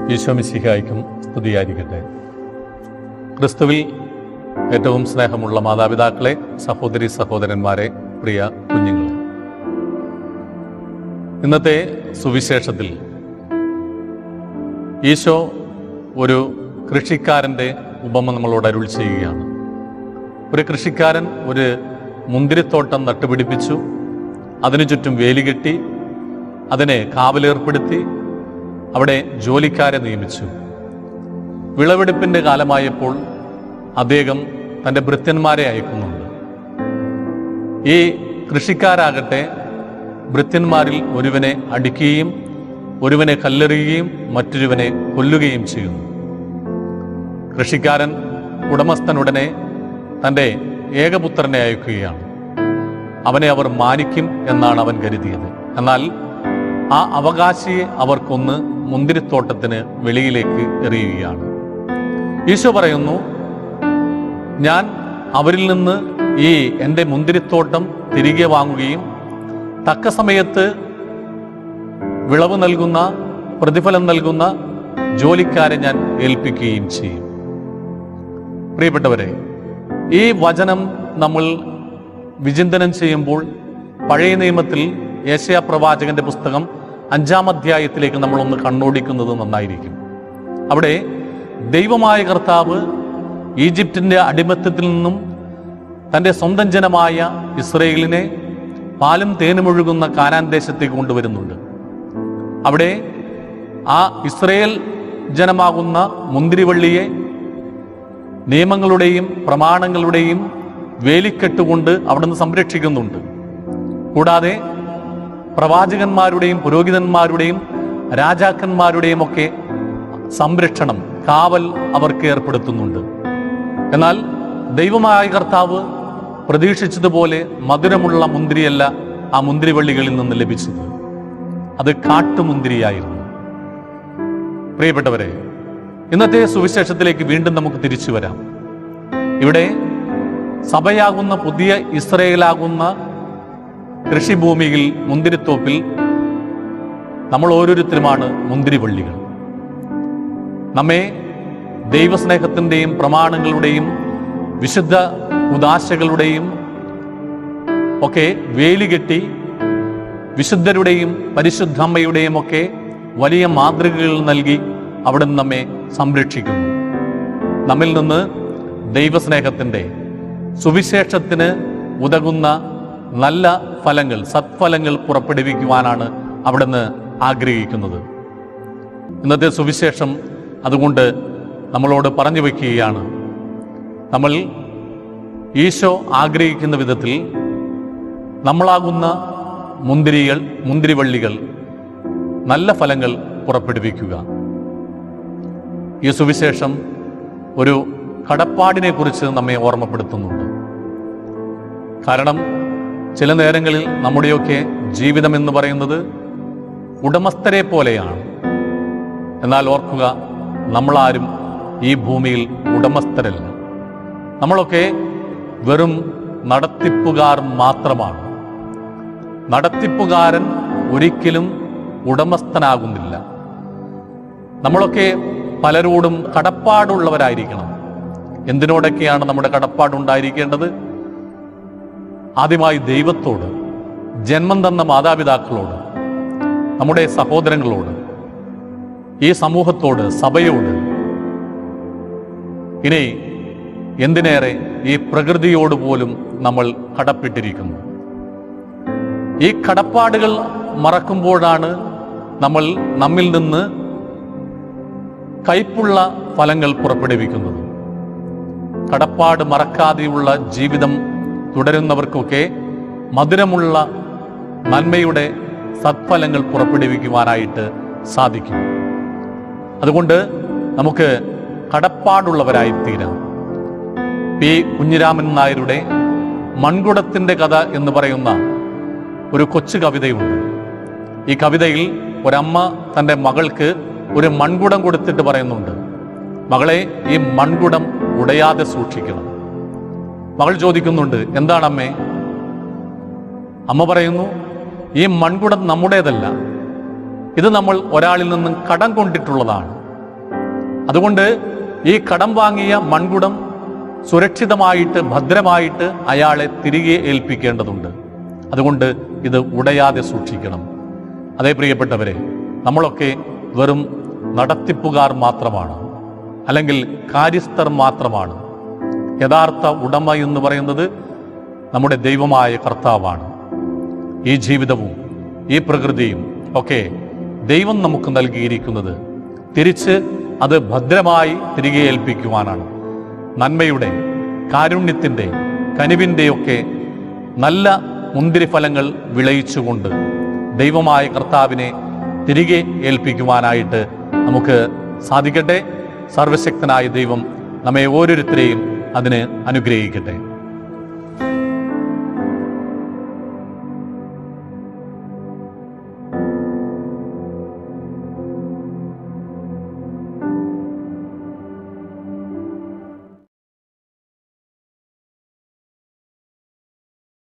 ഈശോമിശിഹായ്ക്കും സ്തുതിയായിരിക്കട്ടെ ക്രിസ്തുവിൽ ഏറ്റവും സ്നേഹമുള്ള മാതാപിതാക്കളെ സഹോദരി സഹോദരന്മാരെ പ്രിയ കുഞ്ഞുങ്ങളെ ഇന്നത്തെ സുവിശേഷത്തിൽ ഈശോ ഒരു കൃഷിക്കാരൻ്റെ ഉപമ നമ്മളോട് അരുൾ ചെയ്യുകയാണ് ഒരു കൃഷിക്കാരൻ ഒരു മുന്തിരിത്തോട്ടം നട്ടുപിടിപ്പിച്ചു അതിനു ചുറ്റും വേലി കെട്ടി അതിനെ കാവലേർപ്പെടുത്തി അവിടെ ജോലിക്കാരെ നിയമിച്ചു വിളവെടുപ്പിന്റെ കാലമായപ്പോൾ അദ്ദേഹം തൻ്റെ ഭൃത്യന്മാരെ അയക്കുന്നുണ്ട് ഈ കൃഷിക്കാരാകട്ടെ ഭൃത്യന്മാരിൽ ഒരുവനെ അടിക്കുകയും ഒരുവനെ കല്ലെറിയുകയും മറ്റൊരുവനെ കൊല്ലുകയും ചെയ്യുന്നു കൃഷിക്കാരൻ ഉടമസ്ഥൻ ഉടനെ തൻ്റെ ഏകപുത്രനെ അയക്കുകയാണ് അവനെ അവർ മാനിക്കും എന്നാണ് അവൻ കരുതിയത് എന്നാൽ ആ അവകാശിയെ അവർ കൊന്ന് മുന്തിരിത്തോട്ടത്തിന് വെളിയിലേക്ക് എറിയുകയാണ് ഈശോ പറയുന്നു ഞാൻ അവരിൽ നിന്ന് ഈ എൻ്റെ മുന്തിരിത്തോട്ടം തിരികെ വാങ്ങുകയും തക്ക സമയത്ത് വിളവ് നൽകുന്ന പ്രതിഫലം നൽകുന്ന ജോലിക്കാരെ ഞാൻ ഏൽപ്പിക്കുകയും ചെയ്യും പ്രിയപ്പെട്ടവരെ ഈ വചനം നമ്മൾ വിചിന്തനം ചെയ്യുമ്പോൾ പഴയ നിയമത്തിൽ ഏഷ്യ പ്രവാചകന്റെ പുസ്തകം അഞ്ചാം അധ്യായത്തിലേക്ക് നമ്മളൊന്ന് കണ്ണോടിക്കുന്നത് നന്നായിരിക്കും അവിടെ ദൈവമായ കർത്താവ് ഈജിപ്തിൻ്റെ അടിമത്തത്തിൽ നിന്നും തൻ്റെ സ്വന്തം ജനമായ ഇസ്രയേലിനെ പാലും തേനുമൊഴുകുന്ന കാനാൻ ദേശത്തേക്ക് കൊണ്ടുവരുന്നുണ്ട് അവിടെ ആ ഇസ്രയേൽ ജനമാകുന്ന മുന്തിരിവള്ളിയെ നിയമങ്ങളുടെയും പ്രമാണങ്ങളുടെയും വേലിക്കെട്ടുകൊണ്ട് അവിടുന്ന് സംരക്ഷിക്കുന്നുണ്ട് കൂടാതെ പ്രവാചകന്മാരുടെയും പുരോഹിതന്മാരുടെയും രാജാക്കന്മാരുടെയും ഒക്കെ സംരക്ഷണം കാവൽ അവർക്ക് ഏർപ്പെടുത്തുന്നുണ്ട് എന്നാൽ ദൈവമായ കർത്താവ് പ്രതീക്ഷിച്ചതുപോലെ മധുരമുള്ള മുന്തിരിയല്ല ആ മുന്തിരിവള്ളികളിൽ നിന്ന് ലഭിച്ചത് അത് കാട്ടുമുന്തിരിയായിരുന്നു പ്രിയപ്പെട്ടവരെ ഇന്നത്തെ സുവിശേഷത്തിലേക്ക് വീണ്ടും നമുക്ക് തിരിച്ചു വരാം ഇവിടെ സഭയാകുന്ന പുതിയ ഇസ്രയേലാകുന്ന കൃഷിഭൂമിയിൽ മുന്തിരിത്തോപ്പിൽ നമ്മൾ ഓരോരുത്തരുമാണ് മുന്തിരിവള്ളികൾ നമ്മെ ദൈവസ്നേഹത്തിൻ്റെയും പ്രമാണങ്ങളുടെയും വിശുദ്ധ ഉദാശകളുടെയും ഒക്കെ വേലികെട്ടി വിശുദ്ധരുടെയും പരിശുദ്ധമ്മയുടെയും ഒക്കെ വലിയ മാതൃകകൾ നൽകി അവിടുന്ന് നമ്മെ സംരക്ഷിക്കുന്നു നമ്മിൽ നിന്ന് ദൈവസ്നേഹത്തിൻ്റെ സുവിശേഷത്തിന് ഉതകുന്ന നല്ല ഫലങ്ങൾ സത്ഫലങ്ങൾ പുറപ്പെടുവിക്കുവാനാണ് അവിടുന്ന് ആഗ്രഹിക്കുന്നത് ഇന്നത്തെ സുവിശേഷം അതുകൊണ്ട് നമ്മളോട് പറഞ്ഞു വയ്ക്കുകയാണ് നമ്മൾ ഈശോ ആഗ്രഹിക്കുന്ന വിധത്തിൽ നമ്മളാകുന്ന മുന്തിരികൾ മുന്തിരിവള്ളികൾ നല്ല ഫലങ്ങൾ പുറപ്പെടുവിക്കുക ഈ സുവിശേഷം ഒരു കടപ്പാടിനെ കുറിച്ച് നമ്മെ ഓർമ്മപ്പെടുത്തുന്നുണ്ട് കാരണം ചില നേരങ്ങളിൽ നമ്മുടെയൊക്കെ ജീവിതം എന്ന് പറയുന്നത് ഉടമസ്ഥരെ പോലെയാണ് എന്നാൽ ഓർക്കുക നമ്മളാരും ഈ ഭൂമിയിൽ ഉടമസ്ഥരല്ല നമ്മളൊക്കെ വെറും നടത്തിപ്പുകാർ മാത്രമാണ് നടത്തിപ്പുകാരൻ ഒരിക്കലും ഉടമസ്ഥനാകുന്നില്ല നമ്മളൊക്കെ പലരോടും കടപ്പാടുള്ളവരായിരിക്കണം എന്തിനോടൊക്കെയാണ് നമ്മുടെ കടപ്പാടുണ്ടായിരിക്കേണ്ടത് ആദ്യമായി ദൈവത്തോട് ജന്മം തന്ന മാതാപിതാക്കളോട് നമ്മുടെ സഹോദരങ്ങളോട് ഈ സമൂഹത്തോട് സഭയോട് ഇനി എന്തിനേറെ ഈ പ്രകൃതിയോട് പോലും നമ്മൾ കടപ്പെട്ടിരിക്കുന്നു ഈ കടപ്പാടുകൾ മറക്കുമ്പോഴാണ് നമ്മൾ നമ്മിൽ നിന്ന് കയ്പുള്ള ഫലങ്ങൾ പുറപ്പെടുവിക്കുന്നത് കടപ്പാട് മറക്കാതെയുള്ള ജീവിതം തുടരുന്നവർക്കൊക്കെ മധുരമുള്ള നന്മയുടെ സത്ഫലങ്ങൾ പുറപ്പെടുവിക്കുവാനായിട്ട് സാധിക്കും അതുകൊണ്ട് നമുക്ക് കടപ്പാടുള്ളവരായിത്തീരാം പി കുഞ്ഞിരാമൻ നായരുടെ മൺകുടത്തിൻ്റെ കഥ എന്ന് പറയുന്ന ഒരു കൊച്ചു കവിതയുണ്ട് ഈ കവിതയിൽ ഒരമ്മ തൻ്റെ മകൾക്ക് ഒരു മൺകുടം കൊടുത്തിട്ട് പറയുന്നുണ്ട് മകളെ ഈ മൺകുടം ഉടയാതെ സൂക്ഷിക്കണം മകൾ ചോദിക്കുന്നുണ്ട് എന്താണ് അമ്മേ അമ്മ പറയുന്നു ഈ മൺകുടം നമ്മുടേതല്ല ഇത് നമ്മൾ ഒരാളിൽ നിന്നും കടം കൊണ്ടിട്ടുള്ളതാണ് അതുകൊണ്ട് ഈ കടം വാങ്ങിയ മൺകുടം സുരക്ഷിതമായിട്ട് ഭദ്രമായിട്ട് അയാളെ തിരികെ ഏൽപ്പിക്കേണ്ടതുണ്ട് അതുകൊണ്ട് ഇത് ഉടയാതെ സൂക്ഷിക്കണം അതേ പ്രിയപ്പെട്ടവരെ നമ്മളൊക്കെ വെറും നടത്തിപ്പുകാർ മാത്രമാണ് അല്ലെങ്കിൽ കാര്യസ്ഥർ മാത്രമാണ് യഥാർത്ഥ ഉടമ എന്ന് പറയുന്നത് നമ്മുടെ ദൈവമായ കർത്താവാണ് ഈ ജീവിതവും ഈ പ്രകൃതിയും ഒക്കെ ദൈവം നമുക്ക് നൽകിയിരിക്കുന്നത് തിരിച്ച് അത് ഭദ്രമായി തിരികെ ഏൽപ്പിക്കുവാനാണ് നന്മയുടെ കാരുണ്യത്തിൻ്റെ കനിവിൻ്റെയൊക്കെ നല്ല മുന്തിരിഫലങ്ങൾ വിളയിച്ചുകൊണ്ട് ദൈവമായ കർത്താവിനെ തിരികെ ഏൽപ്പിക്കുവാനായിട്ട് നമുക്ക് സാധിക്കട്ടെ സർവശക്തനായ ദൈവം നമ്മെ ഓരോരുത്തരെയും അതിന് അനുഗ്രഹിക്കട്ടെ